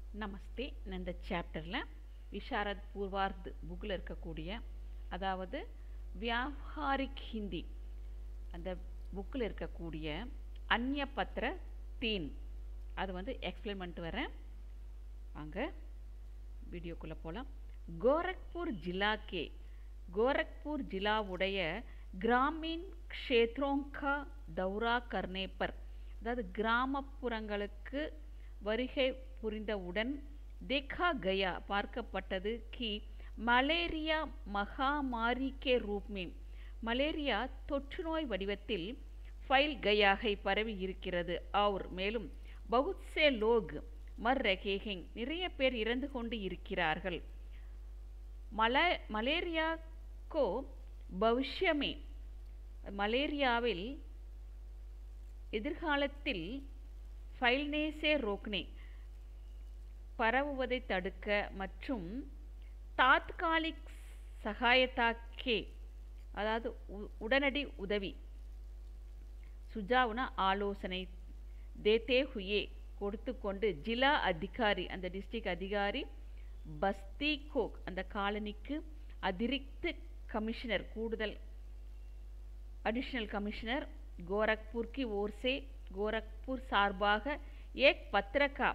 நமஸ்தே இந்த சாப்டரில் விஷாரத் பூர்வார்த் புக்கில் இருக்கக்கூடிய அதாவது வியாபாரிக் ஹிந்தி அந்த புக்கில் இருக்கக்கூடிய அந்நிய பத்திர தீன் அது வந்து எக்ஸ்பிளைன் பண்ணிட்டு வரேன் வாங்க வீடியோக்குள்ளே போகலாம் கோரக்பூர் ஜில்லா கே கோரக்பூர் ஜில்லாவுடைய கிராமீன் க்ஷேத்ரோங்கா தௌரா கர்னே பர் அதாவது கிராமப்புறங்களுக்கு வருகை புரிந்தவுடன் देखा गया பார்க்கப்பட்டது கி மலேரியா மகாமாரி கே ரூப் में மலேரியா தொற்று நோய் வடிவத்தில் ஃபைல் கயாகை பரவி இருக்கிறது और மேலும் बहुत से लोग மர் ரகே हैं நிறைய பேர் இறந்து கொண்டு இருக்கிறார்கள் மல மலேரியாக்கோ பவிஷ்யமே மலேரியாவில் எதிர்காலத்தில் ஃபைல்னேசே ரோக்னே பரவுவதை தடுக்க மற்றும் தாத்காலிக் சகாயத்தாக்கே அதாவது உடனடி உதவி சுஜாவுனா ஆலோசனை தேத்தே ஹுயே கொடுத்து கொண்டு ஜிலா அதிகாரி அந்த டிஸ்ட்ரிக்ட் அதிகாரி பஸ்தி கோக் அந்த காலனிக்கு அதிரிக்து கமிஷனர் கூடுதல் அடிஷனல் கமிஷனர் கோரக்பூர் கி ஓர் சே கோரக்பூர் சார்பாக ஏக் பத்திரக்கா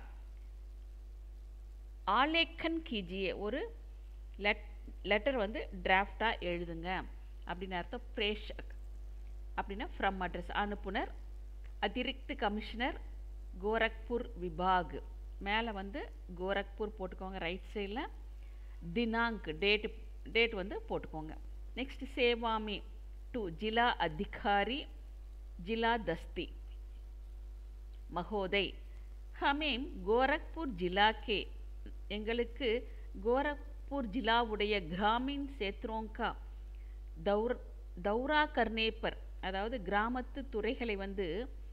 ஆலேக்கன் கீஜியே ஒரு லெட் லெட்டர் வந்து டிராஃப்டாக எழுதுங்க அப்படின்னு அர்த்தம் பிரேஷக் அப்படின்னா ஃப்ரம் அட்ரஸ் அனுப்புனர் அதிரிக்து கமிஷனர் கோரக்பூர் விபாக் மேலே வந்து கோரக்பூர் போட்டுக்கோங்க ரைட் சைடில் தினாங்க் டேட்டு டேட் வந்து போட்டுக்கோங்க நெக்ஸ்ட் சேவாமி டு ஜிலா அதிகாரி ஜிலா தஸ்தி மகோதை ஹமேம் கோரக்பூர் ஜிலா கே எங்களுக்கு கோரக்பூர் ஜில்லாவுடைய கிராமின் சேத்ரோங்கா தௌர் தௌரா கர்னேப்பர் அதாவது கிராமத்து துறைகளை வந்து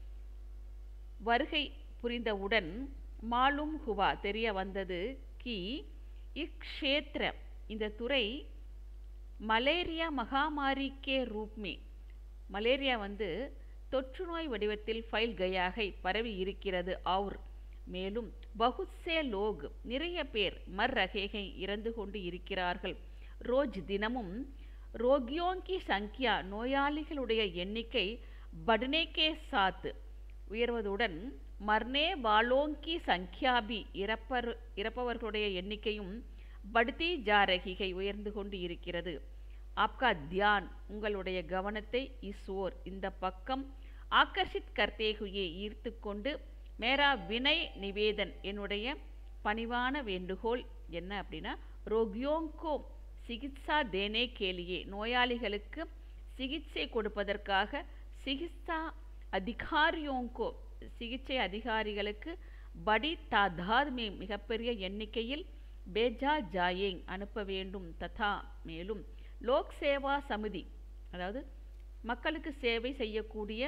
வருகை புரிந்தவுடன் மாலும் ஹுவா தெரிய வந்தது கி இக்ஷேத்திர இந்த துறை மலேரியா மகாமாரிக்கே ரூப்மே மலேரியா வந்து தொற்று நோய் வடிவத்தில் ஃபைல் கயாகை பரவி இருக்கிறது அவுர் மேலும் பகுத்சே லோக் நிறைய பேர் மர் ரகேகை இறந்து கொண்டு இருக்கிறார்கள் ரோஜ் தினமும் ரோகியோங்கி சங்கியா நோயாளிகளுடைய எண்ணிக்கை பட்னேகே சாத் உயர்வதுடன் மர்னே வாலோங்கி சங்கியாபி இறப்பர் இறப்பவர்களுடைய எண்ணிக்கையும் படுத்தி ஜாரகிகை உயர்ந்து கொண்டு இருக்கிறது ஆப்கா தியான் உங்களுடைய கவனத்தை இஸ்வோர் இந்த பக்கம் ஆக்கர்ஷித் கர்த்தேகுயே ஈர்த்து கொண்டு மேரா வினய் நிவேதன் என்னுடைய பணிவான வேண்டுகோள் என்ன அப்படின்னா ரோகியோங்கோ சிகிச்சா தேனே கேலியே நோயாளிகளுக்கு சிகிச்சை கொடுப்பதற்காக சிகிச்சா அதிகாரியோங்கோ சிகிச்சை அதிகாரிகளுக்கு படி தாதாத் மே மிகப்பெரிய எண்ணிக்கையில் பேஜா ஜாயேங் அனுப்ப வேண்டும் ததா மேலும் லோக் சேவா சமிதி அதாவது மக்களுக்கு சேவை செய்யக்கூடிய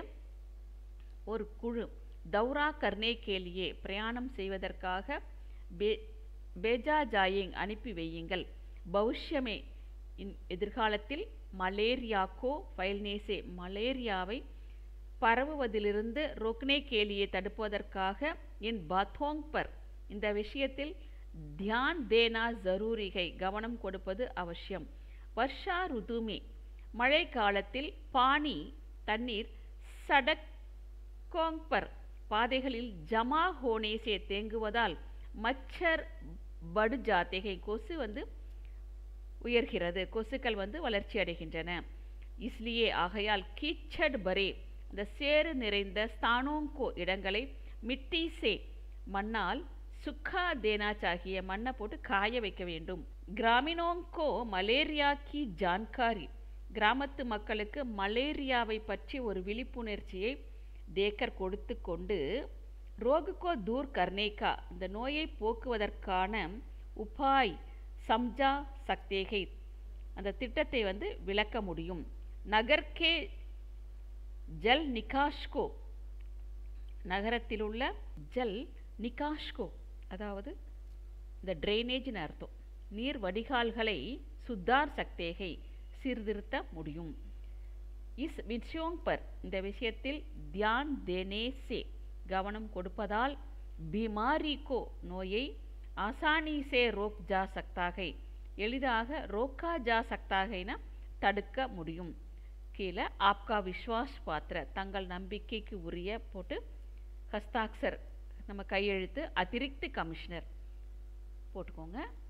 ஒரு குழு தௌரா கர்னே கேலியே பிரயாணம் செய்வதற்காக பே பேஜா ஜாயிங் அனுப்பி வையுங்கள் பௌஷ்யமே எதிர்காலத்தில் மலேரியாக்கோ ஃபைல்னேசே மலேரியாவை பரவுவதிலிருந்து ரொக்னே கேலியை தடுப்பதற்காக என் பாத்தோங் பர் இந்த விஷயத்தில் தியான் தேனா ஜரூரிகை கவனம் கொடுப்பது அவசியம் வர்ஷா ருதுமே மழை காலத்தில் பானி தண்ணீர் சடக் கோங்பர் பாதைகளில் ஜமா ஹோனேசே தேங்குவதால் மச்சர் படு ஜாத்திகை கொசு வந்து உயர்கிறது கொசுக்கள் வந்து வளர்ச்சி அடைகின்றன இஸ்லியே ஆகையால் கீச்சட் பரே இந்த சேறு நிறைந்த ஸ்தானோங்கோ இடங்களை மிட்டி சே மண்ணால் சுக்கா தேனாச்சாகிய மண்ணை போட்டு காய வைக்க வேண்டும் கிராமினோங்கோ மலேரியா கி ஜான்காரி கிராமத்து மக்களுக்கு மலேரியாவை பற்றி ஒரு விழிப்புணர்ச்சியை தேக்கர் கொடுத்து கொண்டு ரோகுக்கோ தூர் கர்னேகா இந்த நோயை போக்குவதற்கான உபாய் சம்ஜா சக்தேகை அந்த திட்டத்தை வந்து விளக்க முடியும் நகர்கே ஜல் நிகாஷ்கோ நகரத்தில் உள்ள ஜல் நிகாஷ்கோ அதாவது இந்த ட்ரைனேஜ்னு அர்த்தம் நீர் வடிகால்களை சுத்தார் சக்தேகை சீர்திருத்த முடியும் இஸ் விஷயோங் பர் இந்த விஷயத்தில் தியான் தேனே சே கவனம் கொடுப்பதால் பிமாரிக்கோ நோயை ஆசானி சே ரோக் ஜா சக்தாகை எளிதாக ரோக்கா ஜா சக்தாகைனா தடுக்க முடியும் கீழே ஆப்கா விஸ்வாஸ் பாத்திர தங்கள் நம்பிக்கைக்கு உரிய போட்டு ஹஸ்தாக்சர் நம்ம கையெழுத்து அதிரிக்து கமிஷனர் போட்டுக்கோங்க